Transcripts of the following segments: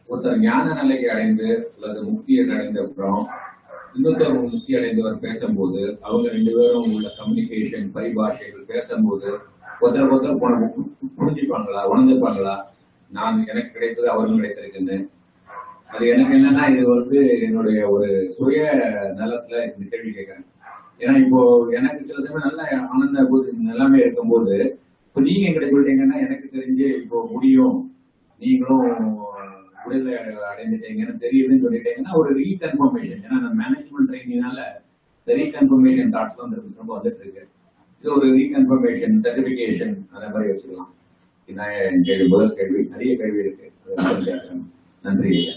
ஒருத்தர் ஞான நிலையை அடைந்து அல்லது முக்தியை அடைந்த அப்புறம் இன்னொருத்தர் முக்தி அடைந்தவர் பேசும்போது அவங்க ரெண்டு பேரும் உள்ள கம்யூனிகேஷன் பரிபாஷைகள் பேசும்போது ஒருத்தர் ஒருத்தர் புன- புரிஞ்சுப்பாங்களா உணர்ந்துப்பாங்களா நான் எனக்கு கிடைத்தது அவருக்கும் கிடைத்திருக்குன்னு அது எனக்கு என்னன்னா இது வந்து என்னுடைய ஒரு சுய நலத்துல இந்த கேள்வி கேட்கறேன் ஏன்னா இப்போ எனக்கு சில சமயம் நல்ல ஆனந்த பூ- நிலைமை இருக்கும்போது இப்போ நீங்க எங்கிட்ட சொல்லிட்டீங்கன்னா எனக்கு தெரிஞ்சு இப்போ முடியும் நீங்களும் விடுதலை அடைந்துட்டீங்கன்னு தெரியுதுன்னு சொல்லிட்டீங்கன்னா ஒரு ரீகன்ஃபர்மேஷன் ஏன்னா அந்த மேனேஜ்மெண்ட் ட்ரைனிங்னால ரீகன்ஃபர்மேஷன் தாட்ஸ் வந்து ரொம்ப வந்துட்டு இருக்கு இது ஒரு ரீகன்ஃபர்மேஷன் சர்டிபிகேஷன் அந்த மாதிரி வச்சுக்கலாம் இதான் என் கேள்வி முதல் கேள்வி நிறைய கேள்வி இருக்கு அதை வந்து கேட்கிறேன். நன்றி ஐயா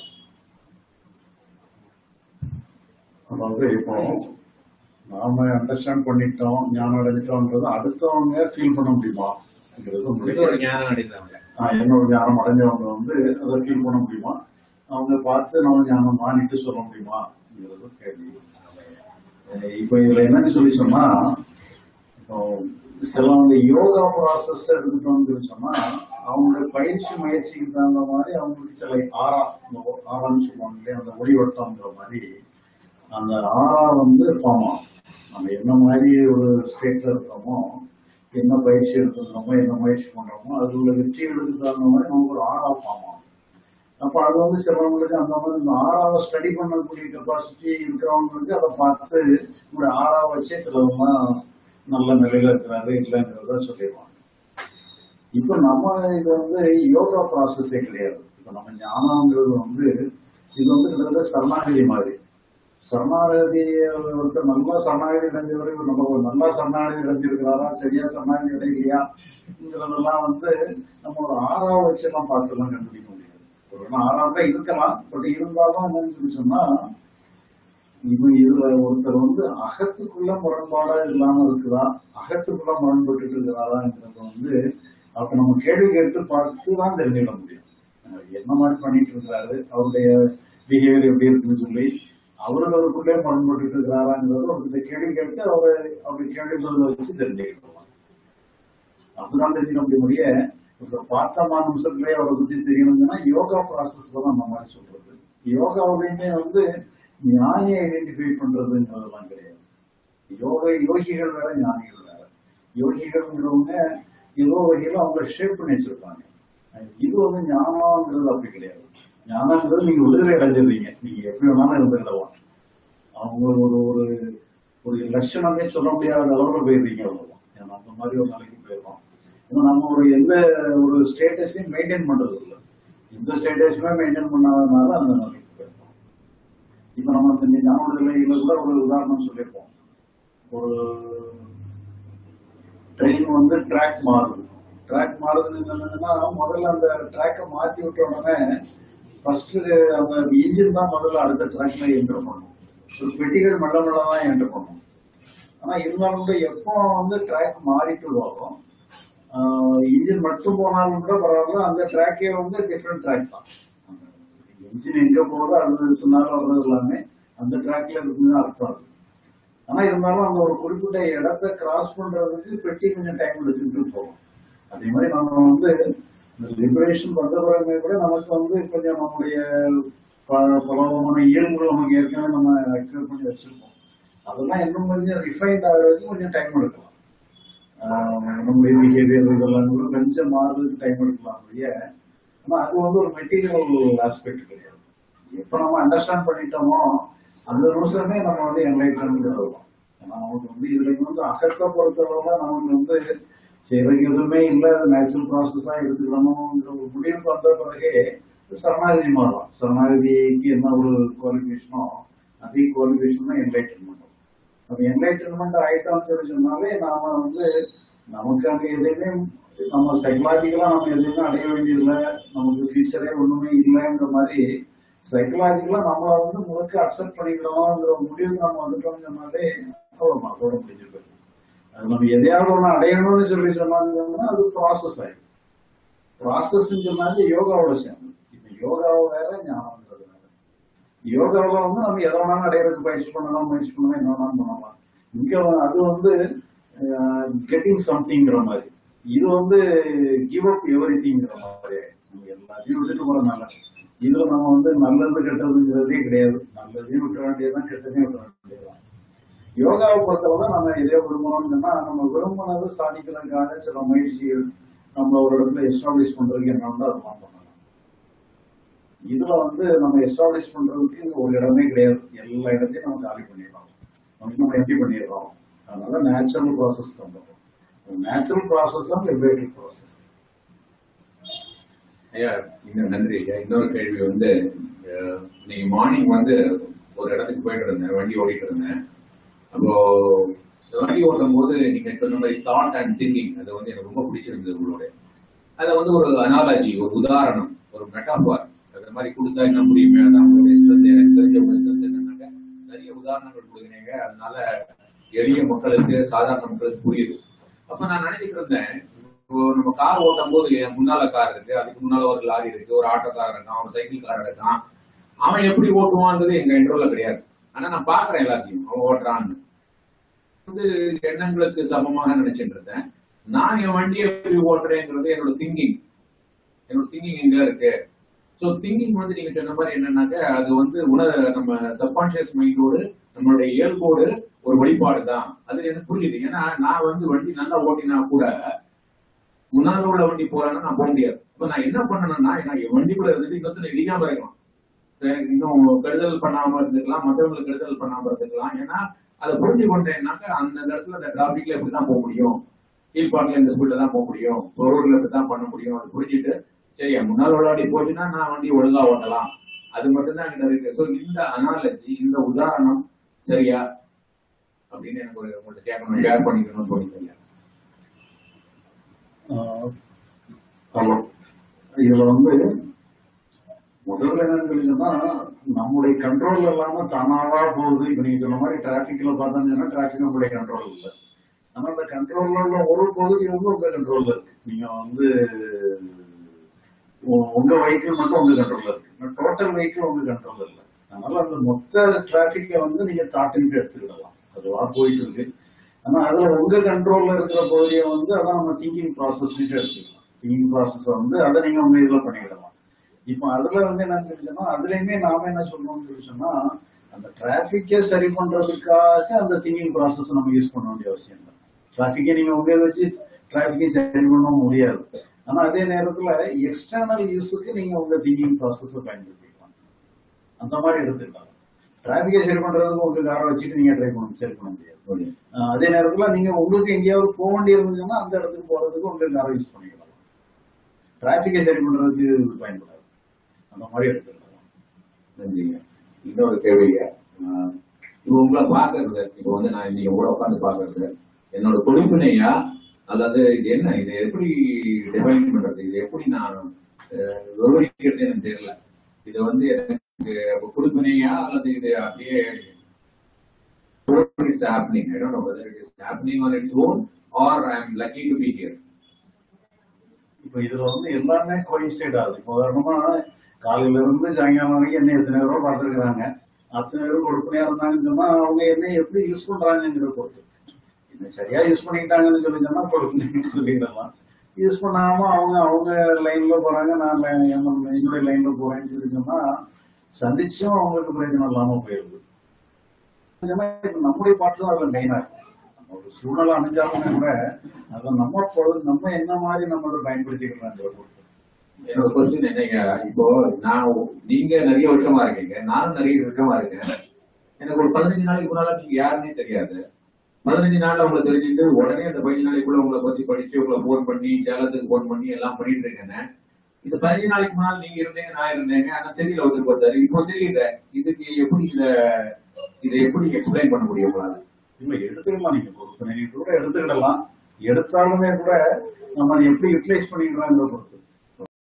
அதாவது இப்போ நாம அண்டர்ஸ்டாண்ட் பண்ணிட்டோம் ஞானம் அடைஞ்சிட்டோம்ன்றது அடுத்தவங்க ஃபீல் பண்ண முடியுமாங்கிறது இது உங்களுக்கு ஒரு ஞானம் அடைந்தவங்க ஆஹ் என்னோட ஞானம் அடைஞ்சவங்க வந்து அதை ஃபீல் பண்ண முடியுமா அவங்க பார்த்து நம்ம ஞானம் மானிட்டு சொல்ல முடியுமாங்கிறது கேள்வி அஹ் இப்போ இதுல என்னன்னு சொல்லி சொன்னா இப்போ சிலவங்க யோகா ப்ராசஸ் எடுத்துட்டோம்னு சொன்னா அவங்க பயிற்சி முயற்சிக்கு தகுந்த மாதிரி அவங்களுக்கு சில ஆறா இந்த ஆறான்னு சொல்லுவாங்க இல்லையா அந்த ஒளிவட்டம்ங்கிற மாதிரி அந்த ஆறா வந்து ஃபார்ம் ஆகும் நம்ம என்ன மாதிரி ஒரு ஸ்டேட்ல இருக்கோமோ என்ன பயிற்சி எடுத்துக்கிறோமோ என்ன முயற்சி பண்றோமோ அது உள்ள வெற்றிகளுக்கு தகுந்த மாதிரி நமக்கு ஒரு ஆறா ஃபார்ம் ஆகும் அப்ப அது வந்து சிலவங்களுக்கு அந்த மாதிரி இந்த ஆறாவை ஸ்டடி பண்ணக்கூடிய கெப்பாசிட்டி இருக்கிறவங்களுக்கு அதை பார்த்து உங்களுடைய ஆறாவை வச்சே சிலவங்கலாம் நல்ல நிலையில இருக்கிறாரு இல்லைங்கிறத சொல்லிடுவாங்க இப்ப நம்ம இது வந்து யோகா ப்ராசஸே கிடையாது இப்ப நம்ம ஞானங்கிறது வந்து இது வந்து கிட்டத்தட்ட சரணாகதி மாதிரி சரணாகதி ஒருத்தர் நல்லா சரணாகதி அடைஞ்சவரை நம்ம ஒரு நல்லா சரணாகதி அடைஞ்சிருக்கிறாரா சரியா சரணாகதி அடையலையாங்கிறதெல்லாம் வந்து நம்ம ஒரு ஆறாவை வச்செல்லாம் பார்த்துலாம் கண்டுபிடிக்க முடியாது ஒரு ஆறாம் தான் இருக்கலாம் பட் இருந்தாலும் என்னன்னு சொல்லி சொன்னா இவன் இதுல ஒருத்தர் வந்து அகத்துக்குள்ள முரண்பாடா இல்லாம இருக்குதா அகத்துக்குள்ள முரண்பட்டு இருக்கிறாராங்கிறது வந்து அப்ப நம்ம கேள்வி கேட்டு பார்த்து தான் தெரிஞ்சுக்க முடியும் அவர் என்ன மாதிரி பண்ணிட்டு இருக்கிறாரு அவருடைய பிஹேவியர் எப்படி இருக்குன்னு சொல்லி அவர்களுக்குள்ளே முரண்பட்டு இருக்கிறாராங்கிறது அவர்கிட்ட கேள்வி கேட்டு அவரை அப்படி கேள்வி பதில வச்சு தெரிஞ்சுக்கலாம் அப்படிதான் தெரிஞ்சுக்க முடிய ஒருத்தர் பார்த்த நிமிஷத்துலயே அவரை பத்தி தெரியணும்னா யோகா ப்ராசஸ்ல தான் அந்த மாதிரி சொல்றது யோகாவிலையுமே வந்து ஞானியை ஐடென்டிஃபை பண்றதுங்கிறதெல்லாம் கிடையாது யோக யோகிகள் வேற ஞானிகள் வேற யோகிகள்ங்கிறவங்க ஏதோ வகையில அவங்க ஷேப் பண்ணி வச்சிருப்பாங்க இது வந்து ஞானம்ங்கிறது அப்படி கிடையாது ஞானங்கிறது நீங்க விடுதலை அடைஞ்சிடுறீங்க நீங்க எப்படி வேணாலும் இருந்துக்கிடலாம் அவங்க ஒரு ஒரு ஒரு லட்சணமே சொல்ல முடியாத அளவுல போயிடுறீங்க அவ்வளவுதான் ஏன்னா அந்த மாதிரி ஒரு நிலைக்கு போயிடலாம் ஏன்னா நம்ம ஒரு எந்த ஒரு ஸ்டேட்டஸையும் மெயின்டைன் பண்றது இல்லை எந்த ஸ்டேட்டஸுமே மெயின்டைன் பண்ணாதனால அந்த நிலைக்கு போயிடலாம் இப்ப நம்ம இந்த ஞான விடுதலையில கூட ஒரு உதாரணம் சொல்லியிருப்போம் ஒரு ட்ரெயின் வந்து ட்ராக் மாறுது ட்ராக் மாறுதுன்னு என்னன்னா முதல்ல அந்த ட்ராக்கை மாத்தி விட்ட உடனே ஃபர்ஸ்ட் அந்த இன்ஜின் தான் முதல்ல அடுத்த ட்ராக்ல என்டர் பண்ணும் ஒரு பெட்டிகள் மெல்ல மெல்ல தான் என்டர் பண்ணும் ஆனா இருந்தாலும் கூட எப்போ வந்து ட்ராக் மாறிட்டு வரும் இன்ஜின் மட்டும் போனாலும் கூட பரவாயில்ல அந்த ட்ராக்கே வந்து டிஃப்ரெண்ட் ட்ராக் தான் இன்ஜின் எங்க போகுதோ அது பின்னால வர்றது எல்லாமே அந்த ட்ராக்ல இருக்குன்னு அர்த்தம் இருக்கு ஆனா இருந்தாலும் அந்த ஒரு குறிப்பிட்ட இடத்தை கிராஸ் பண்றதுக்கு பெட்டி கொஞ்சம் டைம் எடுத்துக்கிட்டு போகும் அதே மாதிரி நம்ம வந்து இந்த லிபரேஷன் வந்த பிறகுமே கூட நமக்கு வந்து கொஞ்சம் நம்முடைய ப- பலவிதமான இயல்புகள் நமக்கு ஏற்கனவே நம்ம அக்யூர் பண்ணி வச்சிருப்போம் அதெல்லாம் இன்னும் கொஞ்சம் ரிஃபைன்ட் ஆகிறதுக்கு கொஞ்சம் டைம் எடுக்கலாம் ஆஹ் நம்முடைய பிஹேவியர் இதெல்லாம் கூட கொஞ்சம் மாறுறதுக்கு டைம் எடுக்கலாம் அப்படியே ஆனா அது வந்து ஒரு மெட்டீரியல் ஆஸ்பெக்ட் கிடையாது எப்ப நம்ம அண்டர்ஸ்டாண்ட் பண்ணிட்டோமோ அந்த நிமிஷமே நம்ம வந்து என்லைட்மெண்ட் வருவோம் ஏன்னா நமக்கு வந்து இதுல வந்து அகத்தை பொறுத்தவரை நமக்கு வந்து செய்யறதுக்கு எதுவுமே இல்லை நேச்சுரல் ப்ராசஸா எடுத்துக்கணும்ங்கிற ஒரு முடிவுக்கு வந்த பிறகு சரணாகதி மாறலாம் சரணாகதிக்கு என்ன ஒரு குவாலிஃபிகேஷனோ அதே குவாலிஃபிகேஷன் தான் என்லைட்டன்மெண்ட் அப்ப என்லைட்டன்மெண்ட் ஆயிட்டோம்னு சொல்லி சொன்னாலே நாம வந்து நமக்கு அங்க எதுவுமே நம்ம சைக்கலாஜிக்கலா நம்ம எதுவுமே அடைய வேண்டியதில்லை நமக்கு ஃபியூச்சரே ஒண்ணுமே இல்லைன்ற மாதிரி சைக்கலாஜிக்கலா நம்மள வந்து முழுக்க அக்செப்ட் பண்ணிக்கணும்ங்கிற ஒரு முடிவுக்கு நம்ம வந்துட்டோம்னு சொன்னாலே அவ்வளவுதான் அதோட முடிஞ்சு போயிடும் அது நம்ம எதையாவது ஒண்ணு அடையணும்னு சொல்லி சொன்னாங்கன்னா அது ப்ராசஸ் ஆயிடும் ப்ராசஸ் சொன்னாலே யோகாவோட சேர்ந்து இப்ப யோகாவை வேற ஞானம்ன்றது வேற யோகாவில் வந்து நம்ம எதை வேணாலும் அடையிறதுக்கு பயிற்சி பண்ணலாம் முயற்சி பண்ணலாம் என்ன வேணாலும் பண்ணலாம் இங்க வந்து- அது வந்து கெட்டிங் சம்திங்கிற மாதிரி இது வந்து கிவ் அப் எவ்ரி திங்கிற மாதிரி நம்ம எல்லாத்தையும் விட்டுட்டு போறதுனால இதுல நம்ம வந்து நல்லது கெட்டதுங்கிறதே கிடையாது நல்லதையும் விட்ட வேண்டியதுதான் கெட்டதையும் விட்ட வேண்டியதுதான் யோகாவை பொறுத்தவரை நம்ம எதையோ விரும்பணும்னா நம்ம விரும்பினது சாதிக்கிறதுக்காக சில முயற்சிகள் நம்ம ஒரு இடத்துல எஸ்டாப்ளிஷ் பண்றதுக்கு என்னன்னா அதை பண்ணலாம் இதுல வந்து நம்ம எஸ்டாப்ளிஷ் பண்றதுக்கு இங்க ஒரு இடமே கிடையாது எல்லா இடத்தையும் நம்ம காலி பண்ணிடுறோம் நமக்கு நம்ம எம்டி பண்ணிடுறோம் அதனால நேச்சுரல் ப்ராசஸ் பண்றோம் நேச்சுரல் ப்ராசஸ் தான் லிபரேட்டிவ் ப்ராசஸ் ஐயா இந்த நன்றி ஐயா இன்னொரு கேள்வி வந்து அஹ், இன்னைக்கு மார்னிங் வந்து ஒரு இடத்துக்கு போயிட்டு இருந்தேன் வண்டி ஓடிட்டு இருந்தேன் அப்போ இந்த வண்டி ஓட்டும் போது நீங்க சொன்ன மாதிரி தாட் அண்ட் திங்கிங் அது வந்து எனக்கு ரொம்ப பிடிச்சிருந்தது உங்களோட அதை வந்து ஒரு அனாலஜி ஒரு உதாரணம் ஒரு மெட்டாபார் அது மாதிரி கொடுத்தா என்ன முடியுமே அதான் உங்களுடைய strength. எனக்கு தெரிஞ்ச ஒரு strength என்னன்னாக்க நிறைய உதாரணங்கள் கொடுக்குறீங்க அதனால எளிய மக்களுக்கு சாதாரண மக்களுக்கு புரியுது அப்ப நான் நினைச்சிட்டு இருந்தேன் இப்போ நம்ம கார் ஓட்டும் போது என் முன்னால கார் இருக்கு அதுக்கு முன்னால ஒரு லாரி இருக்கு ஒரு ஆட்டோக்காரன் இருக்கான் ஒரு சைக்கிள் காரன் இருக்கான் அவன் எப்படி ஓட்டுவான்றது எங்க இன்ட்ரோல கிடையாது ஆனா நான் பாக்குறேன் எல்லாத்தையும் அவன் ஓட்டுறான்னு வந்து எண்ணங்களுக்கு சமமாக நினைச்சிட்டு இருந்தேன் நான் என் வண்டியை எப்படி ஓட்டுறேங்கிறது என்னோட திங்கிங் என்னோட திங்கிங் எங்க இருக்கு சோ திங்கிங் வந்து நீங்க சொன்ன மாதிரி என்னன்னாக்க அது வந்து உணர நம்ம சப்கான்சியஸ் மைண்டோடு நம்மளுடைய இயல்போடு ஒரு வெளிப்பாடு தான் அது எனக்கு புரியுது ஏன்னா நான் வந்து வண்டி நல்லா ஓட்டினா கூட முன்னால உள்ள வண்டி போறாங்கன்னா நான் போக முடியாது இப்ப நான் என்ன பண்ணணும்னா நான் என் வண்டிக்குள்ள இருந்துட்டு இன்னொருத்தனை இடிக்காம இருக்கலாம் எனக்கு இன்னும் கெடுதல் பண்ணாம இருந்துக்கலாம் மற்றவங்களுக்கு கெடுதல் பண்ணாம இருந்துக்கலாம் ஏன்னா அதை புரிஞ்சு கொண்டேன்னாக்க அந்த இடத்துல அந்த டிராபிக்ல இப்படிதான் போக முடியும் கீழ்பாட்டில் இந்த ஸ்பீட்ல தான் போக முடியும் ரோட்ல இப்படி தான் பண்ண முடியும் அது புரிஞ்சுட்டு சரி என் முன்னால் உள்ள வண்டி போச்சுன்னா நான் வண்டி ஒழுங்கா ஓட்டலாம் அது மட்டும்தான் என்கிட்ட இருக்கு ஸோ இந்த அனாலஜி இந்த உதாரணம் சரியா அப்படின்னு எனக்கு ஒரு உங்கள்ட்ட கேட்கணும் ஷேர் பண்ணிக்கணும்னு தோணிக்கல ஆஹ் ஆமா. இதுல வந்து முதல்ல என்னன்னு கேட்டீங்கன்னா நம்முடைய கண்ட்ரோல் இல்லாம தானாவா போகுது இப்ப நீங்க சொன்ன மாதிரி டிராபிக்ல பார்த்தோம்னா டிராபிக் நம்மளுடைய கண்ட்ரோல் இல்லை ஆனா அந்த கண்ட்ரோல்ல உள்ள ஒரு பகுதி வந்து உங்க கண்ட்ரோல்ல இருக்கு நீங்க வந்து உ- உங்க வெஹிக்கிள் மட்டும் உங்க கண்ட்ரோல்ல இருக்கு டோட்டல் வெஹிக்கிள் உங்க கண்ட்ரோல்ல இல்லை அதனால அந்த மொத்த டிராபிக்கை வந்து நீங்க தாட்டின்ட்டு எடுத்துக்கிடலாம் அதுவா போயிட்டு இருக்கு ஆனா அதுல உங்க கண்ட்ரோல்ல இருக்கிற பகுதியை வந்து அதான் நம்ம திங்கிங் ப்ராசஸ் எடுத்துக்கலாம் திங்கிங் ப்ராசஸ் வந்து அதை நீங்க உங்க இதுல பண்ணிக்கிடலாம் இப்போ அதுல வந்து என்னன்னு கேட்டீங்கன்னா அதுலயுமே நாம என்ன சொல்லணும்னு சொல்லி சொன்னா அந்த டிராபிக்கை சரி பண்றதுக்காக அந்த திங்கிங் ப்ராசஸ் நம்ம யூஸ் பண்ண வேண்டிய அவசியம் இல்லை டிராபிக்கை நீங்க உங்க இதை வச்சு டிராபிக்கை சரி பண்ண முடியாது ஆனா அதே நேரத்துல எக்ஸ்டர்னல் யூஸுக்கு நீங்க உங்க திங்கிங் ப்ராசஸ் பயன்படுத்திக்கலாம் அந்த மாதிரி எடுத்துக்கலாம் டிராபிக்கை சரி பண்றதுக்கு உங்க காரை வச்சுட்டு நீங்க ட்ரை பண்ண சரி பண்ண முடியாது ஆஹ் அதே நேரத்துல நீங்க உங்களுக்கு எங்கேயாவது போக வேண்டி இருந்ததுன்னா அந்த இடத்துக்கு போறதுக்கு உங்க காரை யூஸ் பண்ணிக்கலாம் டிராபிக்கை சரி பண்றதுக்கு இது பயன்படாது அந்த மாதிரி எடுத்துக்கலாம் நன்றிங்க இன்னொரு கேள்விங்க ஆஹ் இப்போ உங்களை பாக்குறது இப்போ வந்து நான் இன்னைக்கு கூட உட்காந்து பாக்குறது என்னோட கொடுப்பினையா அல்லது இது என்ன இது எப்படி டிஃபைன் பண்றது இது எப்படி நான் ஆஹ், விவரிக்கிறது எனக்கு தெரியல இது வந்து எனக்கு கொடுப்பினையா அல்லது இது அப்படியே it's happening I don't know whether it is happening on its own or I am lucky to be here இப்போ இதுல வந்து எல்லாமே கோயின்சைட் ஆகுது இப்போ உதாரணமா காலையில இருந்து சாயங்காலம் வரைக்கும் என்ன எத்தனை பேரோ பார்த்துருக்குறாங்க அத்தனை பேரும் கொடுப்பனையா இருந்தாங்கன்னு சொன்னா அவங்க என்ன எப்படி யூஸ் பண்றாங்கிறத பொறுத்து என்ன சரியா யூஸ் பண்ணிக்கிட்டாங்கன்னு சொல்லி சொன்னா கொடுப்பனைன்னு சொல்லிடலாம் யூஸ் பண்ணாம அவங்க அவங்க லைன்ல போறாங்க நான் line- என்னோட என்னுடைய லைன்ல போறேன்னு சொல்லி சொன்னா சந்திச்சும் அவங்களுக்கு பிரயோஜனம் இல்லாம போயிருது ஏன்னா இப்ப நம்முடைய பாட்டு தான் அதுல மெயினா இருக்கு நம்ம ஒரு சூழ்நிலை அமைஞ்சாலுமே கூட அதை நம்ம பொழுது நம்ம என்ன மாதிரி நம்மளோட பயன்படுத்திக்கிறோம்ன்ற பொறுத்து என்னோட கொஸ்டின் என்னங்க இப்போ நான் நீங்க நிறைய வருஷமா இருக்கீங்க நானும் நிறைய வருஷமா இருக்கேன் எனக்கு ஒரு பதினஞ்சு நாளைக்கு முன்னால நீங்க யாருன்னே தெரியாது பதினஞ்சு நாள்ல உங்களை தெரிஞ்சுட்டு உடனே அந்த பதினஞ்சு நாளைக்குள்ள உங்களை பத்தி படிச்சு உங்களை போன் பண்ணி சேலத்துக்கு போன் பண்ணி எல்லாம் பண்ணிட்டு இருக்கேன் இந்த பதினஞ்சு நாளைக்கு முன்னால் நீங்க இருந்தீங்க நான் இருந்தேங்க ஆனா தெரியல ஒருத்தர் பார்த்தாரு இப்போ தெரியல இதுக்கு எப்படி இத இதை எப்படி எக்ஸ்பிளைன் பண்ண முடியும் உங்களால இல்ல எடுத்துக்கலாம் நீங்க பொறுத்து நீங்க கூட எடுத்துக்கிடலாம் எடுத்தாலுமே கூட நம்ம அதை எப்படி யூட்டிலைஸ் பண்ணிக்கிறோங்கிற பொறுத்து